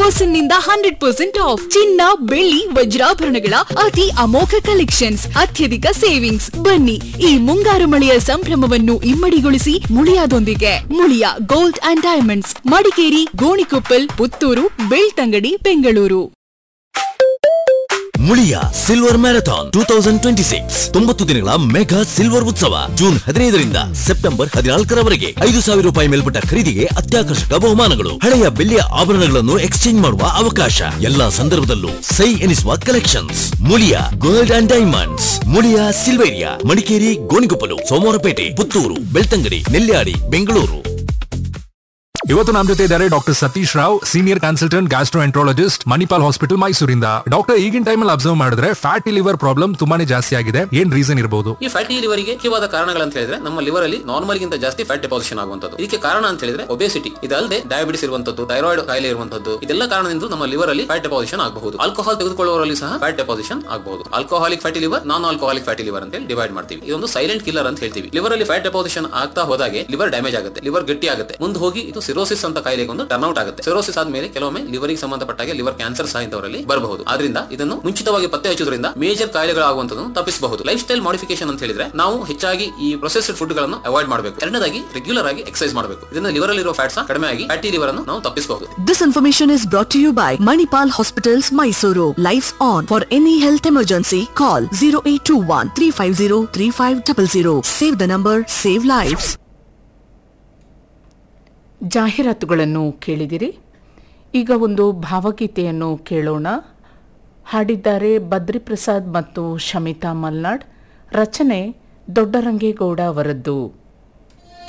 Percent ನಿಂದ hundred percent of ಚಿನ್ನ ಬೆಳ್ಳಿ ವಜ್ರಾಭರಣಗಳ ಅತಿ ಅಮೋಘ ಕಲೆಕ್ಷನ್ಸ್ ಅತ್ಯಧಿಕ ಸೇವಿಂಗ್ಸ್ ಬನ್ನಿ ಈ ಮುಂಗಾರು ಮಳೆಯ ಸಂಭ್ರಮವನ್ನು ಇಮ್ಮಡಿಗೊಳಿಸಿ ಮುಳಿಯಾದೊಂದಿಗೆ Muliya gold and diamonds Madikeri Gonikoppal Puttur Belthangady Bengaluru Muliya silver marathon two thousand twenty six ತೊಂಬತ್ತು ದಿನಗಳ ಮೆಗಾ ಸಿಲ್ವರ್ ಉತ್ಸವ ಜೂನ್ ಹದಿನೈದರಿಂದ ಸೆಪ್ಟೆಂಬರ್ ಹದಿನಾಲ್ಕರವರೆಗೆ ಐದು ಸಾವಿರ ರೂಪಾಯಿ ಮೇಲ್ಪಟ್ಟ ಖರೀದಿಗೆ ಅತ್ಯಾಕರ್ಷಕ ಬಹುಮಾನಗಳು ಹಳೆಯ ಬೆಳ್ಳಿಯ ಆಭರಣಗಳನ್ನು ಎಕ್ಸ್ಚೇಂಜ್ ಮಾಡುವ ಅವಕಾಶ ಎಲ್ಲಾ ಸಂದರ್ಭದಲ್ಲೂ ಸೈ ಎನಿಸುವ collections Muliya gold and diamonds Muliya Silveria Madikeri Gonikoppal Somwarpet Puttur Belthangady Nelyadi Bengaluru ಇವತ್ತು ನಮ್ಮ ಜೊತೆ ಇದ್ದಾರೆ doctor Satish Rao senior consultant gastroenterologist Manipal hospital ಮೈಸೂರಿಂದ ಡಾಕ್ಟರ್ ಈಗಿನ ಟೈಮಲ್ಲಿ ಅಬ್ಸರ್ವ್ ಮಾಡಿದ್ರೆ ಫ್ಯಾಟಿ ಲಿವರ್ ಪ್ರಾಬ್ಲಮ್ ತುಂಬಾನೇ ಜಾಸ್ತಿ ಆಗಿದೆ ಏನ್ ರೀಸನ್ ಇರಬಹುದು ಈ ಫ್ಯಾಟಿ ಲಿವರಿಗೆ ಮುಖ್ಯವಾದ ಕಾರಣಗಳಂತ ಹೇಳಿದ್ರೆ ನಮ್ಮ ಲಿವರ್ ಅಲ್ಲಿ ನಾರ್ಮಲ್ ಗಿಂತ ಜಾಸ್ತಿ ಫ್ಯಾಟ್ ಡೆಪಾಸಿಷನ್ ಆಗುವಂತದ್ದು ಇದಕ್ಕೆ ಕಾರಣ ಅಂತ ಹೇಳಿದ್ರೆ ಒಬೇಸಿಟಿ ಇದಲ್ಲದೆ ಡಯಾಬಿಟಿಸ್ ಇರುವಂತದ್ದು ಥೈರಾಯ್ಡ್ ಕಾಯಿಲೆ ಇರುವಂತದ್ದು ಇದೆಲ್ಲ ಕಾರಣದಿಂದ ನಮ್ಮ ಲಿವರ್ ಅಲ್ಲಿ ಫ್ಯಾಟ್ ಡೆಪಾಸಿಷನ್ ಆಗಬಹುದು ಆಲ್ಕೋಹಾಲ್ ತೆಗೆದುಕೊಳ್ಳುವವರಲ್ಲಿ ಸಹ ಫ್ಯಾಟ್ ಡೆಪಾಸಿಷನ್ ಆಗಬಹುದು alcoholic fatty liver non alcoholic fatty liver ಅಂತ ಹೇಳಿ ಡಿವೈಡ್ ಮಾಡ್ತೀವಿ ಇದೊಂದು ಸೈಲೆಂಟ್ ಕಿಲ್ಲರ್ ಅಂತ ಹೇಳ್ತೀವಿ ಲಿವರ್ ಅಲ್ಲಿ ಫ್ಯಾಟ್ ಡೆಪಾಸಿಷನ್ ಆಗ್ತಾ ಹೋದಾಗೆ ಲಿವರ್ ಡ್ಯಾಮೇಜ್ ಆಗುತ್ತೆ ಲಿವರ್ ಗಟ್ಟಿ ಆಗುತ್ತೆ ಮುಂದೆ ಹೋಗಿ ಇದು ಸಿರೋಸಿಸ್ ಅಂತ ಕಾಯಿಲೆಗೆ ಒಂದು ಟರ್ನ್ ಔಟ್ ಆಗುತ್ತೆ ಸಿರೋಸಿಸ್ ಆದ್ಮೇಲೆ ಕೆಲವೊಮ್ಮೆ ಲಿವರಿಗೆ ಸಂಬಂಧಪಟ್ಟಾಗೆ ಲಿವರ್ ಕ್ಯಾನ್ಸರ್ ಸಹ ಇಂಥವರಲ್ಲಿ ಬರಬಹುದು ಆದ್ರಿಂದ ಇದನ್ನು ಮುಂಚಿತವಾಗಿ ಪತ್ತೆ ಹಚ್ಚೋದ್ರಿಂದ ಮೇಜರ್ ಕಾಯಿಲೆಗಳಾಗುವಂತದನ್ನು ತಪ್ಪಿಸಬಹುದು ಲೈಫ್ ಸ್ಟೈಲ್ ಮಾಡಿಫಿಕೇಶನ್ ಅಂತ ಹೇಳಿದ್ರೆ ನಾವು ಹೆಚ್ಚಾಗಿ ಈ ಪ್ರೊಸೆಸ್ಡ್ ಫುಡ್ ಗಳನ್ನು ಅವಾಯ್ಡ್ ಮಾಡಬೇಕು ಎರಡನೇದಾಗಿ ರೆಗ್ಯುಲರ್ ಆಗಿ ಎಕ್ಸರ್ಸೈಸ್ ಮಾಡಬೇಕು ಇದರಿಂದ ಲಿವರ್ ಅಲ್ಲಿರೋ ಫ್ಯಾಟ್ಸ್ ಕಡಿಮೆ ಆಗಿ ಫ್ಯಾಟಿ ಲಿವರ್ ಅನ್ನು ನಾವು ತಪ್ಪಿಸಬಹುದು This information is brought to you by Manipal Hospitals, Mysuru. Lights on. For any health emergency, call 0821 350 3500. Save the number, save lives. ಜಾಹೀರಾತುಗಳನ್ನು ಕೇಳಿದಿರಿ ಈಗ ಒಂದು ಭಾವಗೀತೆಯನ್ನು ಕೇಳೋಣ ಹಾಡಿದ್ದಾರೆ ಬದ್ರಿಪ್ರಸಾದ್ ಮತ್ತು ಶಮಿತಾ ಮಲ್ನಾಡ್ ರಚನೆ ದೊಡ್ಡರಂಗೇಗೌಡ ಅವರದ್ದು